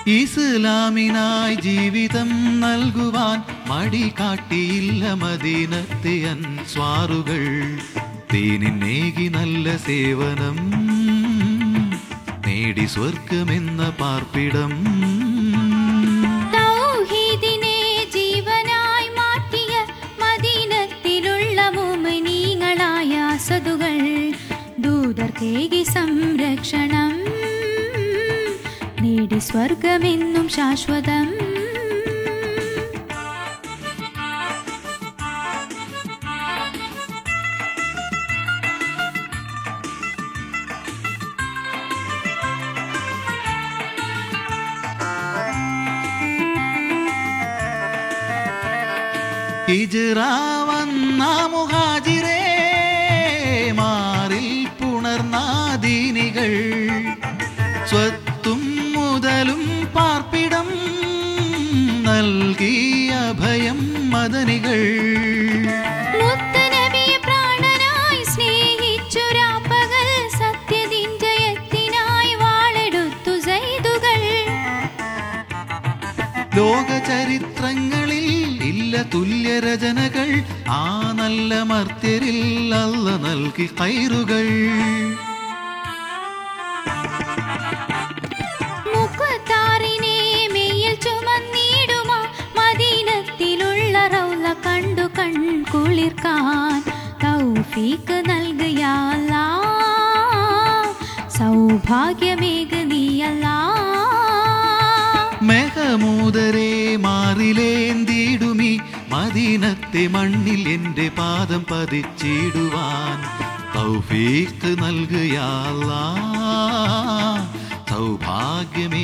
ഇസ്ലാമിനായി ജീവിതം നൽകുവാൻ മടി കാട്ടിയില്ല മദീനത്തെ അൻസ്വാറുകൾ തേനിന്നേകി നല്ല സേവനം നേടി സ്വർഗമെന്ന പാർപ്പിടം തൗഹീദിനെ ജീവനായി മാറ്റിയ മദീനത്തിലുള്ള മുഅ്മിനീങ്ങളായ അസദുകൾ ദൂതർക്കേകി സംരക്ഷണം നേടി സ്വർഗമെന്നും ശാശ്വതം ഹിജ്റ വന്ന മുഹാജിരേ മാറിൽ പുണർനാദീനികൾ സ്വത്തും മുതലും പാർപ്പിടം നൽകിയ ഭയം മദനികൾ മുത്തനബിയെ പ്രാണനായി സ്നേഹിച്ചൊരാപ്പകൽ സത്യദിൻ ജയത്തിനായി വാളെടുത്തു സൈദുകൾ ലോക ചരിത്രങ്ങളിൽ ഇല്ല തുല്യരചനകൾ ആ നല്ല മർത്യരിൽ അല്ല നൽകി കൈറുകൾ മുഖത്താറിനെ മെയ്യിൽ ചുമന്നിടുമോ മദീനത്തിലുള്ള റൗല കണ്ടു കൺ കുളിർക്കാൻ തൗഫീക്ക് നൽകിയല്ല സൗഭാഗ്യമേക നീയല്ല മെഹമൂദരെ മാറിലേന്തിടുമി മദീനത്തെ മണ്ണിൽ എൻ്റെ പാദം പതിച്ചിടുവാൻ തൗഫീക്ക് നൽകുകയല്ല സൗഭാഗ്യമേ